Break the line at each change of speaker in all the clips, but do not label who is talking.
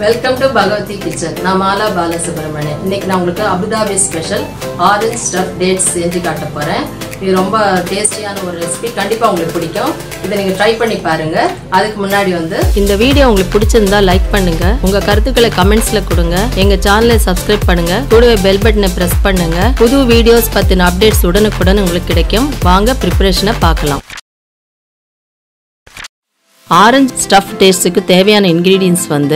welcome to Bhagavathi kitchen நான் மாலா பாலசுப்ரமணியன் இன்னைக்கு நான் உங்களுக்கு Abu Dhabi special orange stuff dates செஞ்சு காட்ட போறேன் இது ரொம்ப டேஸ்டியான ஒரு ரெசிபி கண்டிப்பா உங்களுக்கு பிடிக்கும் இதை நீங்க ட்ரை பண்ணி பாருங்க அதுக்கு முன்னாடி வந்து
இந்த வீடியோ உங்களுக்கு பிடிச்சிருந்தா லைக் பண்ணுங்க உங்க கருத்துக்களை கமெண்ட்ஸ்ல கொடுங்க எங்க சேனலை சப்ஸ்கிரைப் பண்ணுங்க கூடவே பெல் பட்டனை பிரஸ் பண்ணுங்க புது வீடியோஸ் பத்தின அப்டேட்ஸ் உடனுக்குடன் உங்களுக்கு கிடைக்கும் வாங்க ப்ரிப்பரேஷனை பார்க்கலாம் ஆரஞ்சு ஸ்டஃப் டேஸ்ட்டுக்கு தேவையான இன்க்ரீடியன்ஸ் வந்து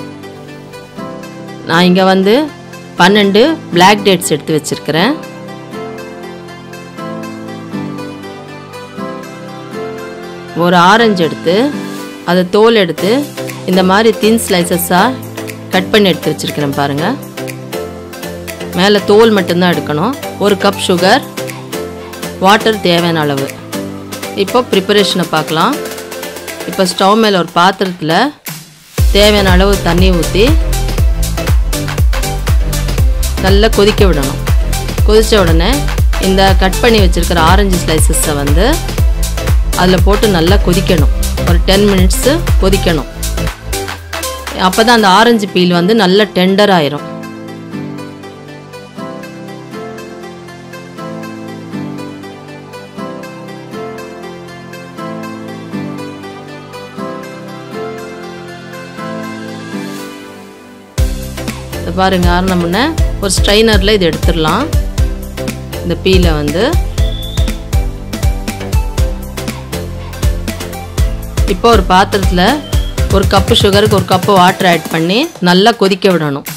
நான் இங்கே வந்து பன்னெண்டு பிளாக் டேட்ஸ் எடுத்து வச்சிருக்கிறேன் ஒரு ஆரஞ்சு எடுத்து அதை தோல் எடுத்து இந்த மாதிரி தின் ஸ்லைசஸாக கட் பண்ணி எடுத்து வச்சுருக்கிறேன் பாருங்கள் மேலே தோல் மட்டும்தான் எடுக்கணும் ஒரு கப் சுகர் வாட்டர் தேவையான அளவு இப்போ ப்ரிப்பரேஷனை பார்க்கலாம் இப்போ ஸ்டவ் மேலே ஒரு பாத்திரத்தில் தேவையான அளவு தண்ணி ஊற்றி நல்லா கொதிக்க விடணும் கொதித்த உடனே இந்த கட் பண்ணி வச்சுருக்கிற ஆரஞ்சு ஸ்லைசஸை வந்து அதில் போட்டு நல்லா கொதிக்கணும் ஒரு டென் மினிட்ஸு கொதிக்கணும் அப்போ தான் அந்த ஆரஞ்சு பீல் வந்து நல்லா டெண்டர் ஆயிரும் பாருங்க ஆரம்பம்னா ஒரு ஸ்ட்ரைனரில் இது எடுத்துடலாம் இந்த பீலை வந்து இப்போ ஒரு பாத்திரத்தில் ஒரு கப்பு சுகருக்கு ஒரு கப்பு வாட்டர் ஆட் பண்ணி நல்லா கொதிக்க விடணும்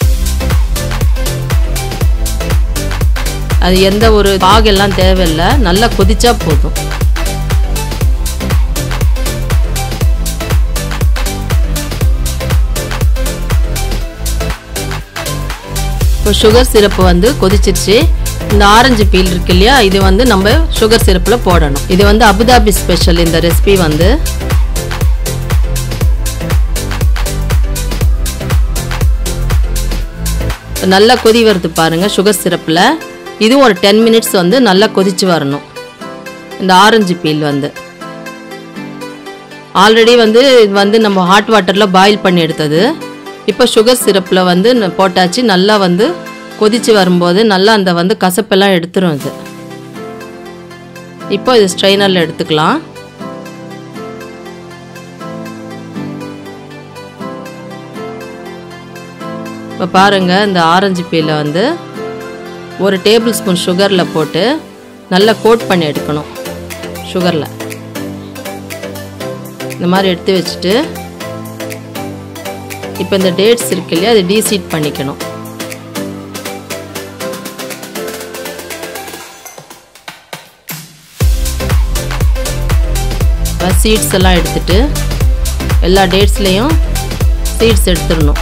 அது எந்த ஒரு பாகெல்லாம் தேவையில்லை நல்லா கொதிச்சா போதும் இப்போ சுகர் சிரப்பு வந்து கொதிச்சிருச்சு இந்த ஆரஞ்சு பீல் இருக்கு இல்லையா இது வந்து நம்ம சுகர் சிரப்பில் போடணும் இது வந்து அபுதாபி ஸ்பெஷல் இந்த ரெசிபி வந்து நல்லா கொதி வருது பாருங்க சுகர் சிரப்பில் இதுவும் ஒரு டென் மினிட்ஸ் வந்து நல்லா கொதிச்சு வரணும் இந்த ஆரஞ்சு பீல் வந்து ஆல்ரெடி வந்து இது வந்து நம்ம ஹாட் வாட்டரில் பாயில் பண்ணி எடுத்தது இப்போ சுகர் சிரப்பில் வந்து போட்டாச்சு நல்லா வந்து கொதித்து வரும்போது நல்லா அந்த வந்து கசப்பெல்லாம் எடுத்துரும் இது இப்போ இது ஸ்ட்ரைனரில் எடுத்துக்கலாம் இப்போ பாருங்கள் இந்த ஆரஞ்சு பீலை வந்து ஒரு டேபிள் ஸ்பூன் சுகரில் போட்டு நல்லா கோட் பண்ணி எடுக்கணும் சுகரில் இந்த மாதிரி எடுத்து வச்சுட்டு இப்போ இந்த டேட்ஸ் இருக்கு இல்லையா அதை டீசீட் பண்ணிக்கணும் சீட்ஸ் எல்லாம் எடுத்துட்டு எல்லா டேட்ஸ்லேயும் சீட்ஸ் எடுத்துடணும்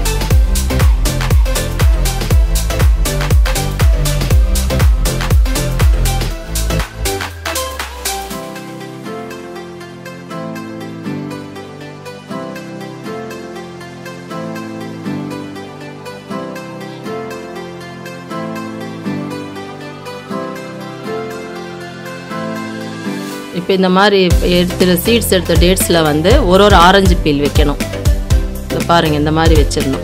இப்போ இந்த மாதிரி எடுத்துகிற சீட்ஸ் எடுத்த டேட்ஸில் வந்து ஒரு ஒரு ஆரஞ்சு பீல் வைக்கணும் இப்போ பாருங்கள் இந்த மாதிரி வச்சிடணும்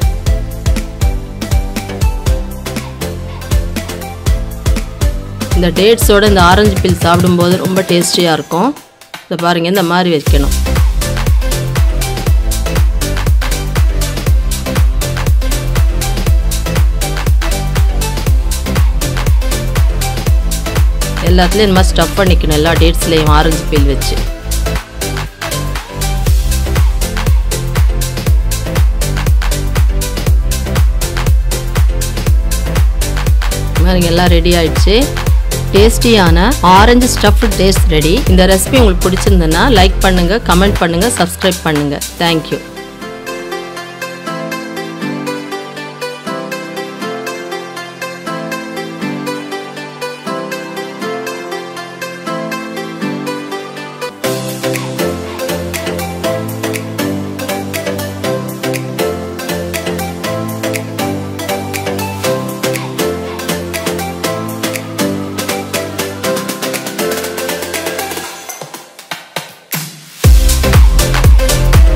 இந்த டேட்ஸோட இந்த ஆரஞ்சு பீல் சாப்பிடும்போது ரொம்ப டேஸ்டியாக இருக்கும் இதை பாருங்கள் இந்த மாதிரி வைக்கணும் எல்லாத்துலேயும் இந்த மாதிரி ஸ்டஃப் பண்ணிக்கணும் எல்லா டேட்ஸ்லேயும் ஆரஞ்சு பீல் வச்சு பாருங்க எல்லாம் ரெடி ஆயிடுச்சு டேஸ்டியான ஆரஞ்சு ஸ்டஃப்டு டேஸ்ட் ரெடி இந்த ரெசிபி உங்களுக்கு பிடிச்சிருந்ததுன்னா லைக் பண்ணுங்கள் கமெண்ட் பண்ணுங்கள் சப்ஸ்கிரைப் பண்ணுங்கள் தேங்க்யூ